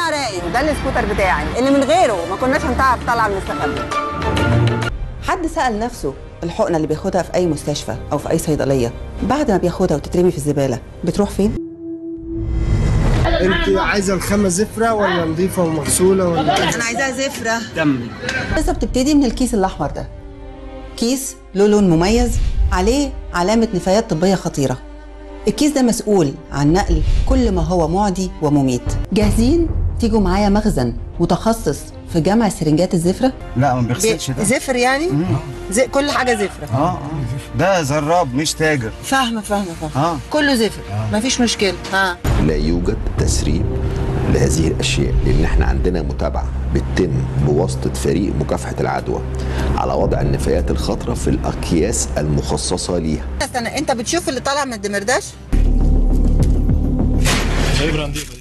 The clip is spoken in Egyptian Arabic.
انا راي ده السكوتر بتاعي اللي من غيره ما كناش هنتعرف طالعه المستخبي حد سال نفسه الحقنه اللي بياخدها في اي مستشفى او في اي صيدليه بعد ما بياخدها وتترمي في الزباله بتروح فين انت عايزه الخامه زفره ولا نظيفه ومغسوله ولا انا عايزاها زفره دم القصه بتبتدي من الكيس الاحمر ده كيس له لون مميز عليه علامه نفايات طبيه خطيره الكيس ده مسؤول عن نقل كل ما هو معدي ومميت جاهزين تيجوا معايا مخزن متخصص في جمع سرنجات الزفره لا ما بيغسلش ده زفر يعني زي كل حاجه زفره اه اه ده زراب مش تاجر فاهمه فاهمه فاهمه اه كله زفر مفيش مشكله ها لا يوجد تسريب لهذه الاشياء لان احنا عندنا متابعه بتتم بواسطه فريق مكافحه العدوى على وضع النفايات الخطره في الاكياس المخصصه ليها استنى انت بتشوف اللي طالع من الدمرداش ابره نضيفه